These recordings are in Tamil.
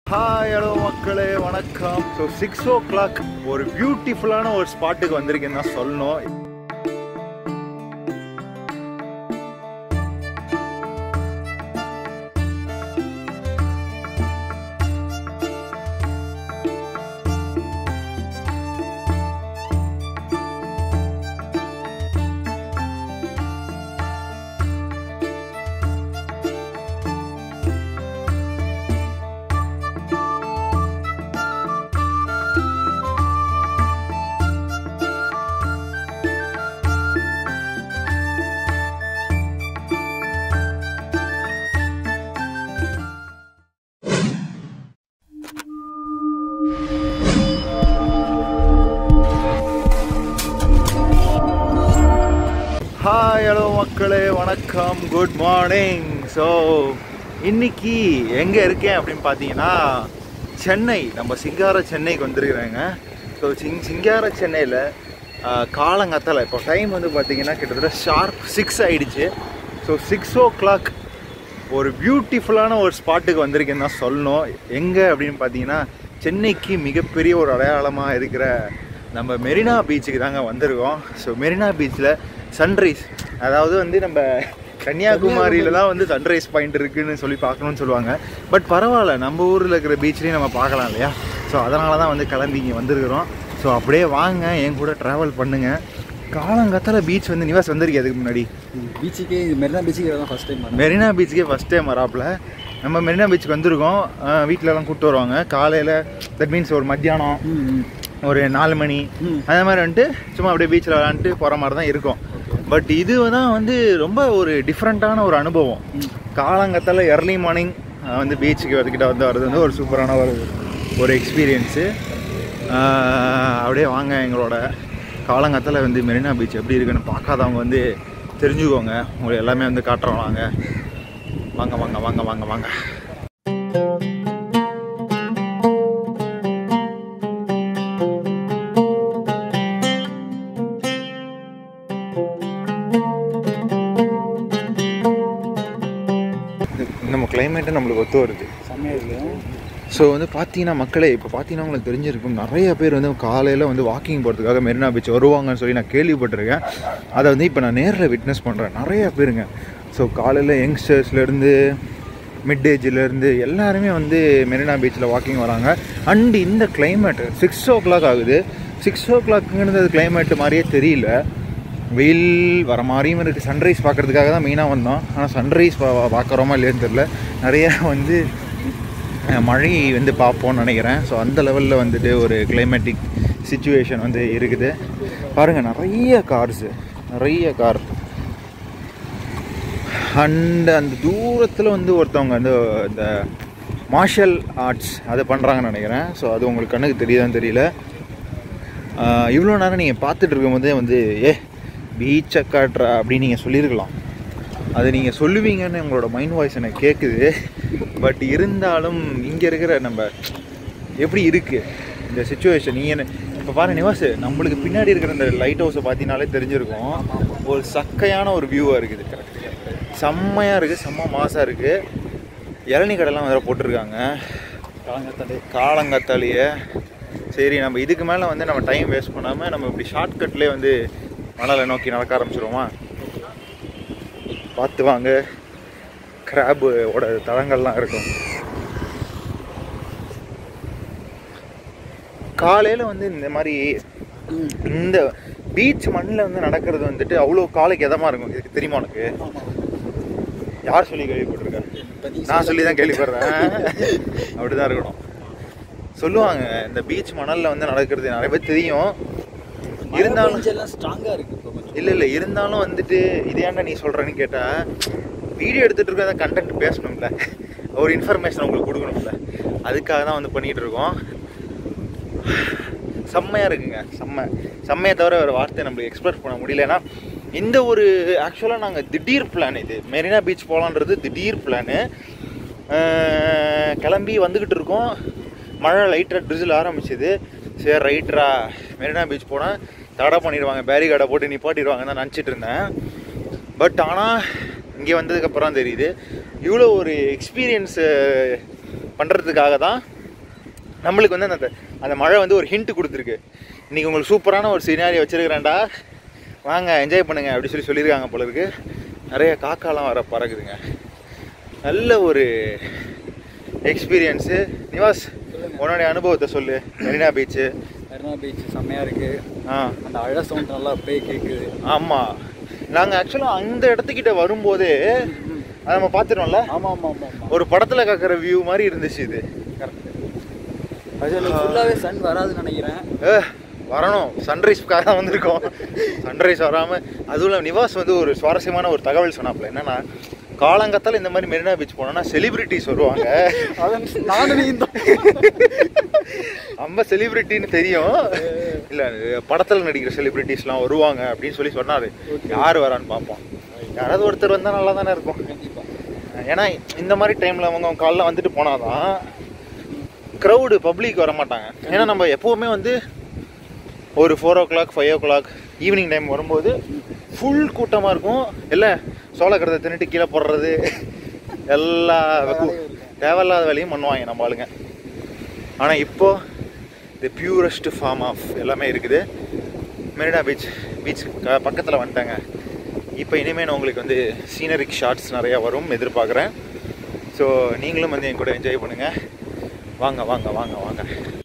ஹாய் ஹலோ மக்களே வணக்கம் ஸோ சிக்ஸ் ஓ கிளாக் ஒரு பியூட்டிஃபுல்லான ஒரு ஸ்பாட்டுக்கு வந்திருக்கேன்னு தான் சொல்லணும் ஹாய் ஹலோ மக்களே வணக்கம் குட் மார்னிங் ஸோ இன்னைக்கு எங்கே இருக்கேன் அப்படின்னு பார்த்தீங்கன்னா சென்னை நம்ம சிங்கார சென்னைக்கு வந்திருக்கிறேங்க ஸோ சிங் சிங்கார சென்னையில் காலங்கத்தில் இப்போ டைம் வந்து பார்த்தீங்கன்னா கிட்டத்தட்ட ஷார்ப் சிக்ஸ் ஆயிடுச்சு ஸோ சிக்ஸ் ஓ கிளாக் ஒரு பியூட்டிஃபுல்லான ஒரு ஸ்பாட்டுக்கு வந்திருக்கேன்னு தான் சொல்லணும் எங்கே அப்படின்னு பார்த்தீங்கன்னா சென்னைக்கு மிகப்பெரிய ஒரு அடையாளமாக இருக்கிற நம்ம மெரினா பீச்சுக்கு தாங்க வந்திருக்கோம் ஸோ மெரினா பீச்சில் சன்ரைஸ் அதாவது வந்து நம்ம கன்னியாகுமரியில தான் வந்து சன்ரைஸ் பாயிண்ட் இருக்குன்னு சொல்லி பார்க்கணும்னு சொல்லுவாங்க பட் பரவாயில்ல நம்ம ஊரில் இருக்கிற பீச்லேயும் நம்ம பார்க்கலாம் இல்லையா ஸோ அதனால தான் வந்து கிளம்பி இங்கே வந்திருக்கிறோம் ஸோ அப்படியே வாங்க என் கூட ட்ராவல் பண்ணுங்கள் காலங்கத்தால பீச் வந்து நிவாஸ் வந்திருக்கே அதுக்கு முன்னாடி பீச்சுக்கே இது மெரினா பீச்சுக்கு தான் ஃபஸ்ட் டைம் வரேன் மெரினா பீச்சுக்கே ஃபஸ்ட் டைம் வராப்புல நம்ம மெரினா பீச்சுக்கு வந்திருக்கோம் அஹ் வீட்ல எல்லாம் கூப்பிட்டு வருவாங்க காலையில் தட் மீன்ஸ் ஒரு மத்தியானம் ஒரு நாலு மணி ம். அந்த மாதிரி வந்துட்டு சும்மா அப்படியே பீச்சில் விளாண்டுட்டு போகிற மாதிரி தான் இருக்கும் பட் இது தான் வந்து ரொம்ப ஒரு டிஃப்ரெண்ட்டான ஒரு அனுபவம் காலங்கத்தால் early மார்னிங் வந்து பீச்சுக்கு வந்துக்கிட்ட வந்து வர்றது வந்து ஒரு சூப்பரான ஒரு ஒரு எக்ஸ்பீரியன்ஸு அப்படியே வாங்க எங்களோட காலங்கத்தில் வந்து மெரினா பீச் எப்படி இருக்குன்னு பார்க்காதவங்க வந்து தெரிஞ்சுக்கோங்க உங்களுக்கு எல்லாமே வந்து காட்டுறோம் வாங்க வாங்க வாங்க வாங்க வாங்க வாங்க நம்ம கிளைமேட்டு நம்மளுக்கு ஒத்து வருது செம்மையாக இருக்கு ஸோ வந்து பார்த்தீங்கன்னா மக்களே இப்போ பார்த்தீங்கன்னா உங்களுக்கு தெரிஞ்சிருக்கும் நிறைய பேர் வந்து காலையில் வந்து வாக்கிங் போகிறதுக்காக மெரினா பீச் வருவாங்கன்னு சொல்லி நான் கேள்விப்பட்டிருக்கேன் அதை வந்து இப்போ நான் நேரில் விட்னஸ் பண்ணுறேன் நிறைய பேருங்க ஸோ காலையில் யங்ஸ்டர்ஸ்லேருந்து மிட் ஏஜ்லேருந்து எல்லாருமே வந்து மெரினா பீச்சில் வாக்கிங் வராங்க அண்ட் இந்த climate சிக்ஸ் ஓ கிளாக் ஆகுது சிக்ஸ் ஓ கிளாக்குங்கிறது அது climate மாதிரியே தெரியல வெயில் வர மாதிரியும் இருக்குது சன்ரைஸ் பார்க்குறதுக்காக தான் மெயினாக வந்தோம் ஆனால் சன்ரைஸ் பா பார்க்குறோமா இல்லையான்னு தெரில நிறையா வந்து அஹ், மழை வந்து பார்ப்போம்னு நினைக்கிறேன் ஸோ அந்த லெவலில் வந்துட்டு ஒரு கிளைமேட்டிக் சுச்சுவேஷன் வந்து இருக்குது பாருங்கள் நிறைய கார்ஸு நிறைய கார் அண்ட் அந்த தூரத்தில் வந்து ஒருத்தவங்க வந்து இந்த மார்ஷல் ஆர்ட்ஸ் அதை பண்ணுறாங்கன்னு நினைக்கிறேன் ஸோ அது உங்களுக்கு கண்ணுக்கு தெரியுதான்னு தெரியல இவ்வளோ நேரம் நீங்கள் பார்த்துட்டு இருக்கும்போதே வந்து ஏ பீச்சை காட்டுறா அப்படின்னு நீங்கள் சொல்லியிருக்கலாம் அது நீங்கள் சொல்லுவீங்கன்னு உங்களோட மைண்ட் வாய்ஸ் எனக்கு கேட்குது பட் இருந்தாலும் இங்கே இருக்கிற நம்ம எப்படி இருக்குது இந்த சுச்சுவேஷன் நீங்கள் இப்போ பாருங்க நிவாஸ் நம்மளுக்கு பின்னாடி இருக்கிற இந்த லைட் ஹவுஸை பார்த்தீங்கனாலே தெரிஞ்சிருக்கும் ஒரு சக்கையான ஒரு வியூவாக இருக்குது செம்மையாக இருக்குது செம்ம மாசாக இருக்குது இளநீ கடைலாம் வேறு போட்டிருக்காங்க காலங்கத்தாலே காலங்கத்தாலேயே சரி நம்ம இதுக்கு மேலே வந்து நம்ம டைம் வேஸ்ட் பண்ணாமல் நம்ம இப்படி ஷார்ட்கட்லேயே வந்து மணலை நோக்கி நடக்க ஆரம்பிச்சிருவோமா பார்த்து வாங்க கிராபு ஓட தளங்கள்லாம் இருக்கும் காலையில் வந்து இந்த மாதிரி இந்த பீச் மண்ணில் வந்து நடக்கிறது வந்துட்டு அவ்வளோ காலைக்கு எதமாக இருக்கும் இதுக்கு தெரியுமா உனக்கு யார் சொல்லி கேள்விப்பட்டிருக்க நான் சொல்லி தான் கேள்விப்படுறேன் அப்படிதான் இருக்கணும் சொல்லுவாங்க இந்த பீச் மணல்ல வந்து நடக்கிறது நிறைய பேர் தெரியும் இருந்தாலும் எல்லாம் ஸ்ட்ராங்காக இருக்கு இப்போ கொஞ்சம் இல்ல இல்ல இருந்தாலும் வந்துட்டு இது ஏன்டா நீ சொல்றேன்னு கேட்டா வீடியோ எடுத்துட்டு இருக்க கண்டென்ட் பேசணும்ல ஒரு இன்ஃபர்மேஷன் உங்களுக்கு கொடுக்கணும்ல அதுக்காக தான் வந்து பண்ணிட்டு இருக்கோம் செம்மையா இருக்குங்க செம்ம செம்மையை தவிர வேறு வார்த்தை நம்மளுக்கு எக்ஸ்பிரஸ் பண்ண முடியல ஏன்னா இந்த ஒரு ஆக்சுவலாக நாங்கள் திடீர் பிளான் இது மெரினா பீச் போகலான்றது திடீர் பிளானு கிளம்பி வந்துக்கிட்டு இருக்கோம் மழை லைட்டாக ட்ரிசில் ஆரம்பிச்சுது சரி ரைட்ரா மெரினா பீச் போனால் தடை பண்ணிடுவாங்க பேரிகார்டை போட்டு நிப்பாட்டிடுவாங்கன்னு தான் நினச்சிட்டு இருந்தேன் பட் ஆனால் இங்கே வந்ததுக்கப்புறம் தெரியுது இவ்வளோ ஒரு எக்ஸ்பீரியன்ஸு பண்ணுறதுக்காக தான் நம்மளுக்கு வந்து அந்த அந்த மழை வந்து ஒரு ஹிண்ட் கொடுத்துருக்கு இன்னைக்கு உங்களுக்கு சூப்பரான ஒரு சினாரி வச்சிருக்கிறேன்டா வாங்க என்ஜாய் பண்ணுங்க அப்படி சொல்லி சொல்லியிருக்காங்க போல இருக்கு நிறைய காக்காலாம் வர பறக்குதுங்க நல்ல ஒரு எக்ஸ்பீரியன்ஸு நிவாஸ் உன்னுடைய அனுபவத்தை சொல்லு மெரினா பீச்சு மெரினா பீச் செம்மையாக இருக்குது ஆ அந்த அழ சவுண்ட் நல்லா அப்படியே கேட்குது ஆமாம் நாங்கள் ஆக்சுவலாக அந்த இடத்துக்கிட்ட வரும்போதே அதை நம்ம பார்த்துட்டோம்ல ஆமாம் ஆமாம் ஆமாம் ஆமாம் ஒரு படத்தில் காக்கிற வியூ மாதிரி இருந்துச்சு இது கரெக்ட் அது ஃபுல்லாகவே சன் வராதுன்னு நினைக்கிறேன் ஏ வரணும் சன்ரைஸ்க்காக தான் வந்திருக்கோம் சன்ரைஸ் வராமல் அதுவும் இல்லாமல் நிவாஸ் வந்து ஒரு சுவாரஸ்யமான ஒரு தகவல் சொன்னாப்புல என்னன்னா காலங்கத்தால் இந்த மாதிரி மெரினா பீச் போனோம்னா செலிபிரிட்டிஸ் வருவாங்க அதான் நானும் நீ தான் நம்ம செலிபிரிட்டின்னு தெரியும் இல்லை படத்தில் நடிக்கிற செலிபிரிட்டிஸ்லாம் வருவாங்க அப்படின்னு சொல்லி சொன்னார் யார் வரான்னு பார்ப்போம் யாராவது ஒருத்தர் வந்தால் நல்லா தானே இருக்கும் கண்டிப்பாக ஏன்னா இந்த மாதிரி டைமில் அவங்க காலைல வந்துட்டு போனாதான் க்ரௌடு பப்ளிக் வர மாட்டாங்க ஏன்னா நம்ம எப்போவுமே வந்து ஒரு four o'clock five o'clock evening time வரும்போது ஃபுல் கூட்டமாக இருக்கும் இல்லை சோளக்கரத்தை தின்னுட்டு கீழே போடுறது எல்லா கு- தேவையில்லாத வேலையும் பண்ணுவாங்க நம்ம ஆளுங்க ஆனால் இப்போ தி பியூரஸ்ட் ஃபார்ம் ஆஃப் எல்லாமே இருக்குது மெரினா பீச் பீச் பக்கத்தில் வந்துட்டாங்க இப்போ இனிமேல் உங்களுக்கு வந்து சீனரிக் ஷார்ட்ஸ் நிறையா வரும் எதிர்பார்க்குறேன் ஸோ நீங்களும் வந்து என் கூட என்ஜாய் பண்ணுங்கள் வாங்க வாங்க வாங்க வாங்க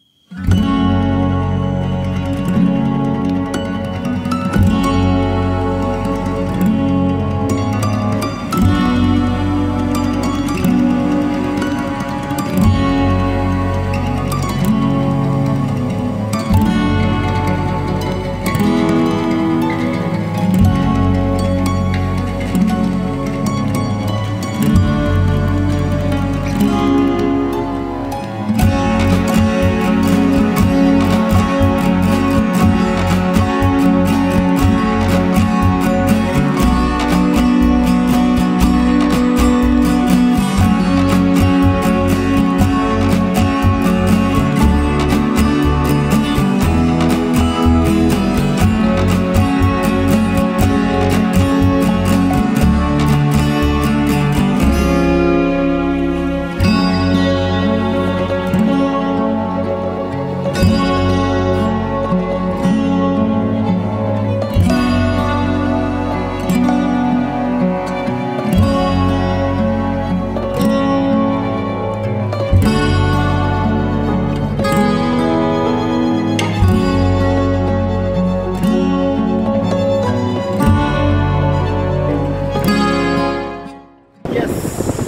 எஸ்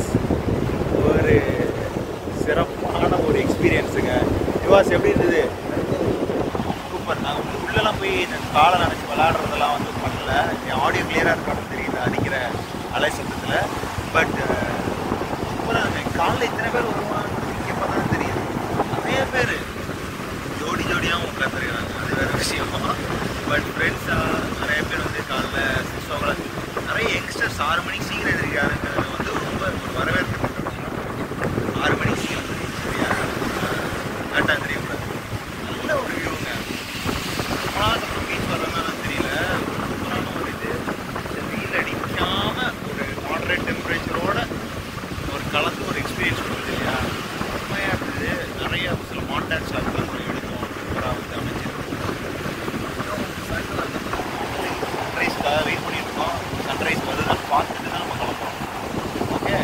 ஒரு சிறப்பான ஒரு எக்ஸ்பீரியன்ஸுங்க யுவாஸ் எப்படி இருந்தது சூப்பர் நாங்கள் வந்து உள்ளெல்லாம் போய் இந்த காலை நினச்சி விளாடுறதெல்லாம் வந்து பண்ணல என் ஆடியோ கிளியராக இருக்கான்னு தெரியல அடிக்கிற அலை சத்தத்தில் பட் சூப்பராக இருந்தேன் காலைல இத்தனை பேர் வருவாங்கன்னு இங்கே பார்த்தா தான் தெரியுது நிறைய பேர் ஜோடி ஜோடியாகவும் உட்காந்துருக்காங்க அது வேறு விஷயம் பட் ஃப்ரெண்ட்ஸாக நிறைய பேர் வந்து காலைல சிக்ஸ் ஓ கிளாக் நிறைய யங்ஸ்டர்ஸ் ஆறு மணிக்கு சீக்கிரம் எதிர்க்காருங்கிறது வந்து ரொம்ப ஒரு வரவேற்கத்தக்க விஷயம் ஆறு மணிக்கு சீக்கிரம் தெரியும் சரியா கரெக்டாக தெரியும் நல்ல ஒரு வியூங்க அப்புறம் பீச் வரலன்னா தெரியல சூப்பரான ஒரு இது இந்த வெயில் அடிக்காம ஒரு மாடரேட் டெம்பரேச்சரோட ஒரு கலந்து ஒரு எக்ஸ்பீரியன்ஸ் கொடுக்குது இல்லையா உண்மையாக இருந்தது நிறைய சில மாண்டாக்ஸ் அதெல்லாம் கூட எடுத்தோம் சூப்பராக வந்து அமைச்சிருக்கு சன்ரைஸ்க்காக வெயிட் பண்ணிட்டு இருக்கோம் சன்ரைஸ் வருதுன்னு பார்த்துட்டு தான் நம்ம கிளம்புறோம் ஓகே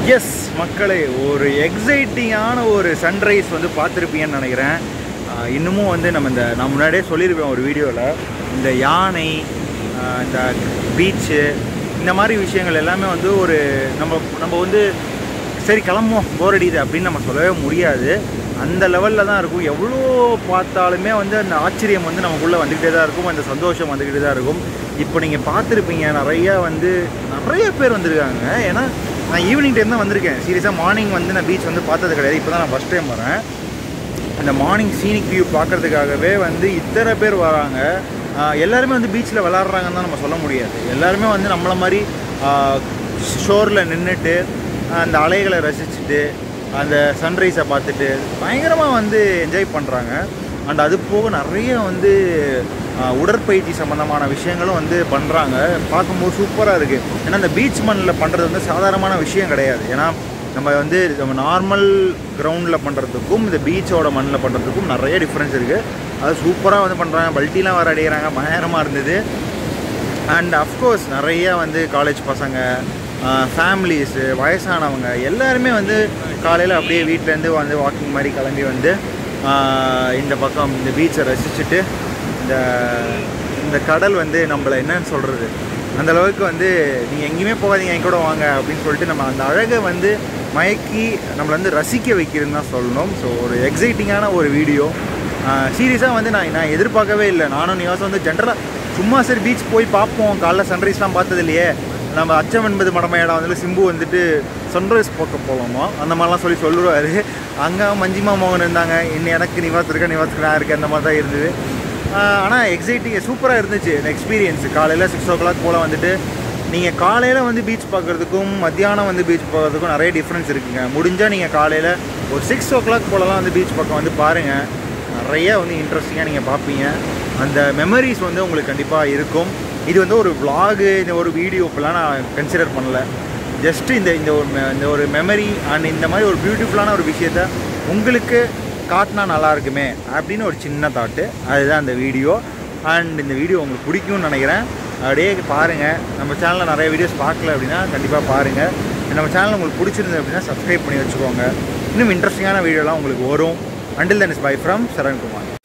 எஸ் மக்களே ஒரு எக்ஸைட்டிங்கான ஒரு சன்ரைஸ் வந்து பார்த்துருப்பீங்கன்னு நினைக்கிறேன் ஆஹ் இன்னமும் வந்து நம்ம இந்த நான் முன்னாடியே சொல்லியிருப்பேன் ஒரு வீடியோவில் இந்த யானை ஆஹ் இந்த பீச்சு இந்த மாதிரி விஷயங்கள் எல்லாமே வந்து ஒரு நம்ம நம்ம வந்து சரி கிளம்புவோம் போர் அடிக்குது அப்படின்னு நம்ம சொல்லவே முடியாது அந்த லெவலில் தான் இருக்கும் எவ்வளோ பார்த்தாலுமே வந்து அந்த ஆச்சரியம் வந்து நமக்குள்ளே வந்துக்கிட்டே தான் இருக்கும் அந்த சந்தோஷம் வந்துக்கிட்டே தான் இருக்கும் இப்போ நீங்கள் பார்த்துருப்பீங்க நிறையா வந்து நிறைய பேர் வந்திருக்காங்க ஏன்னா நான் ஈவினிங் டைம் தான் வந்திருக்கேன் சீரியஸாக மார்னிங் வந்து நான் பீச் வந்து பார்த்தது கிடையாது இப்போ தான் நான் ஃபஸ்ட் டைம் வரேன் அந்த மார்னிங் சீனிக் வியூ பார்க்கறதுக்காகவே வந்து இத்தனை பேர் வராங்க ஆஹ் எல்லாருமே வந்து பீச்சில் விளாட்றாங்கன்னு தான் நம்ம சொல்ல முடியாது எல்லாருமே வந்து நம்மளை மாதிரி ஷோரில் நின்றுட்டு அந்த அலைகளை ரசிச்சுட்டு அந்த சன்ரைஸை பார்த்துட்டு பயங்கரமாக வந்து என்ஜாய் பண்ணுறாங்க அண்ட் அது போக நிறைய வந்து ஆஹ் உடற்பயிற்சி சம்மந்தமான விஷயங்களும் வந்து பண்ணுறாங்க பார்க்கும்போது சூப்பராக இருக்குது ஏன்னா இந்த பீச் மண்ணில் பண்ணுறது வந்து சாதாரணமான விஷயம் கிடையாது ஏன்னா நம்ம வந்து நம்ம நார்மல் கிரவுண்டில் பண்ணுறதுக்கும் இந்த பீச்சோட மண்ணில் பண்ணுறதுக்கும் நிறைய டிஃப்ரென்ஸ் இருக்குது அது சூப்பராக வந்து பண்ணுறாங்க பல்ட்டிலாம் வர அடிக்கிறாங்க பயங்கரமாக இருந்தது அண்ட் அஃப்கோர்ஸ் நிறைய வந்து காலேஜ் பசங்க ஃபேமிலிஸு வயசானவங்க எல்லாருமே வந்து காலையில் அப்படியே வீட்டிலேருந்து வந்து வாக்கிங் மாதிரி கிளம்பி வந்து ஆஹ் இந்த பக்கம் இந்த பீச்சை ரசிச்சுட்டு இந்த இந்த கடல் வந்து நம்மளை என்னன்னு சொல்கிறது அந்த அளவுக்கு வந்து நீங்கள் எங்கேயுமே போகாதீங்க என் கூட வாங்க அப்படின்னு சொல்லிட்டு நம்ம அந்த அழகை வந்து மயக்கி நம்மளை வந்து ரசிக்க வைக்கிறதுன்னு தான் சொல்லணும் ஸோ ஒரு எக்ஸைட்டிங்கான ஒரு வீடியோ சீரியஸாக வந்து நான் நான் எதிர்பார்க்கவே இல்லை நானும் நிவாசம் வந்து ஜென்ரலாக சும்மா சரி பீச் போய் பார்ப்போம் காலைல சன்ரைஸ்லாம் பார்த்தது இல்லையே நம்ம அச்சம் என்பது மடமையிடம் வந்து சிம்பு வந்துட்டு சன்ரைஸ் பார்க்க போகலாமா அந்த மாதிரிலாம் சொல்லி சொல்லுவார் அங்கே மஞ்சிமா மோகன் இருந்தாங்க இன்னும் எனக்கு நிவாஸ் இருக்கேன் நிவாஸ்க்கு நான் இருக்கேன் அந்த மாதிரி தான் இருந்தது ஆனால் எக்ஸைட்டிங் சூப்பராக இருந்துச்சு இந்த எக்ஸ்பீரியன்ஸ் காலையில் சிக்ஸ் ஓ கிளாக் போல் வந்துட்டு நீங்கள் காலையில் வந்து பீச் பார்க்குறதுக்கும் மத்தியானம் வந்து பீச் பார்க்குறதுக்கும் நிறைய டிஃப்ரென்ஸ் இருக்குங்க முடிஞ்சால் நீங்கள் காலையில் ஒரு சிக்ஸ் ஓ கிளாக் போலலாம் வந்து பீச் பக்கம் வந்து பாருங்கள் நிறைய வந்து இன்ட்ரெஸ்டிங்காக நீங்கள் பார்ப்பீங்க அந்த மெமரிஸ் வந்து உங்களுக்கு கண்டிப்பாக இருக்கும் இது வந்து ஒரு vlog இந்த ஒரு வீடியோ இப்போலாம் நான் கன்சிடர் பண்ணல ஜஸ்ட் இந்த இந்த ஒரு me- இந்த ஒரு மெமரி அண்ட் இந்த மாதிரி ஒரு பியூட்டிஃபுல்லான ஒரு விஷயத்த உங்களுக்கு காட்டினா நல்லா இருக்குமே அப்படின்னு ஒரு சின்ன தாட்டு அதுதான் அந்த வீடியோ அண்ட் இந்த வீடியோ உங்களுக்கு பிடிக்கும்னு நினைக்கிறேன் அப்படியே பாருங்கள் நம்ம சேனலில் நிறைய வீடியோஸ் பார்க்கல அப்படின்னா கண்டிப்பாக பாருங்கள் நம்ம சேனல் உங்களுக்கு பிடிச்சிருந்தது அப்படின்னா சப்ஸ்கிரைப் பண்ணி வச்சுக்கோங்க இன்னும் இன்ட்ரெஸ்டிங்கான வீடியோலாம் உங்களுக்கு வரும் until then is bye from Sarankumar